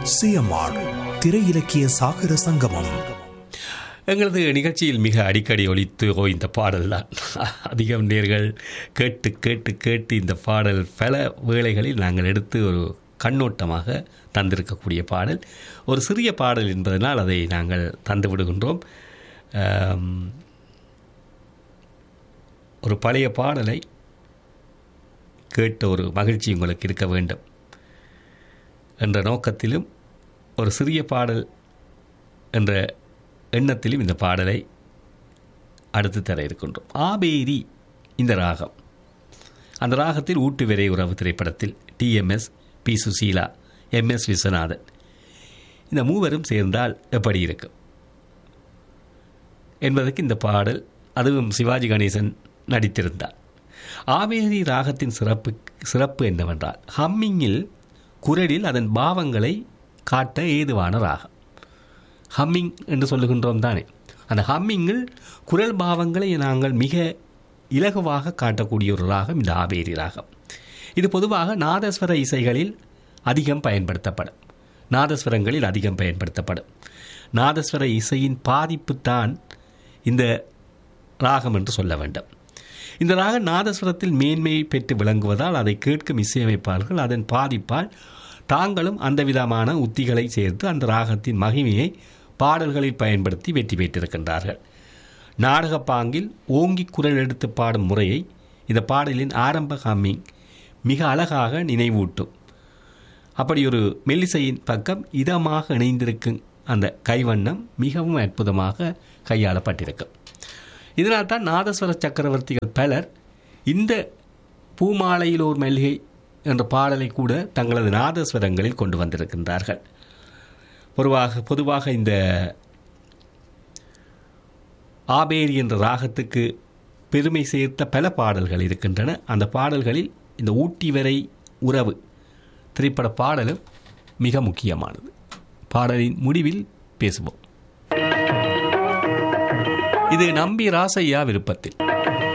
CMR திரை இலக்கிய சாகர சங்கமம் எங்களது நிகழ்ச்சியில் மிக அடிக்கடி ஒலித்து இந்த பாடல் தான் அதிகம் நேர்கள் கேட்டு கேட்டு கேட்டு இந்த பாடல் பல வேளைகளில் நாங்கள் எடுத்து ஒரு கண்ணோட்டமாக தந்திருக்கக்கூடிய பாடல் ஒரு சிறிய பாடல் என்பதனால் அதை நாங்கள் தந்து விடுகின்றோம் ஆம், ஒரு பழைய பாடலை கேட்ட ஒரு மகிழ்ச்சி உங்களுக்கு இருக்க வேண்டும் என்ற நோக்கத்திலும் ஒரு சிறிய பாடல் என்ற எண்ணத்திலும் இந்த பாடலை அடுத்து தர இருக்கின்றோம் ஆபேரி இந்த ராகம் அந்த ராகத்தில் ஊட்டு விரை உறவு திரைப்படத்தில் TMS P Susheela MS Viswanathan இந்த மூவரும் சேர்ந்தால் எப்படி இருக்கும் என்பதற்கு இந்த பாடல் அதுவும் சிவாஜி கணேசன் நடித்திருந்தார் ஆவேரி ராகத்தின் சிறப்பு சிறப்பு என்னவென்றால் ஹம்மிங்கில் குரலில் அதன் பாவங்களை காட்ட ஏதுவான ராகம் ஹம்மிங் என்று சொல்லுகின்றோம் தானே அந்த ஹம்மிங்கில் குரல் பாவங்களை நாங்கள் மிக இலகுவாக காட்டக்கூடிய ஒரு ராகம் இந்த ஆவேரி ராகம் இது பொதுவாக நாதஸ்வர இசைகளில் அதிகம் பயன்படுத்தப்படும் நாதஸ்வரங்களில் அதிகம் பயன்படுத்தப்படும் நாதஸ்வர இசையின் பாதிப்பு தான் இந்த ராகம் என்று சொல்ல வேண்டும் இந்த ராகம் நாதஸ்வரத்தில் மேன்மையை பெற்று விளங்குவதால் அதை கேட்கும் இசையமைப்பாளர்கள் அதன் பாதிப்பால் தாங்களும் அந்த விதமான உத்திகளை சேர்த்து அந்த ராகத்தின் மகிமையை பாடல்களில் பயன்படுத்தி வெற்றி பெற்றிருக்கின்றார்கள் நாடக பாங்கில் ஓங்கி குரல் எடுத்து பாடும் முறையை இந்த பாடலின் ஆரம்ப ஹம்மிங் மிக அழகாக நினைவூட்டும் அப்படி ஒரு மெல்லிசையின் பக்கம் இதமாக இணைந்திருக்கும் அந்த கைவண்ணம் மிகவும் அற்புதமாக கையாளப்பட்டிருக்கும் இதனால் தான் நாதஸ்வர சக்கரவர்த்திகள் பலர் இந்த பூமாலையில் ஒரு மல்லிகை என்ற பாடலை கூட தங்களது நாதஸ்வரங்களில் கொண்டு வந்திருக்கின்றார்கள் பொதுவாக பொதுவாக இந்த ஆபேரி என்ற ராகத்துக்கு பெருமை சேர்த்த பல பாடல்கள் இருக்கின்றன அந்த பாடல்களில் இந்த ஊட்டி வரை உறவு திரைப்பட பாடலும் மிக முக்கியமானது பாடலின் முடிவில் பேசுவோம் இது நம்பி ராசையா விருப்பத்தில்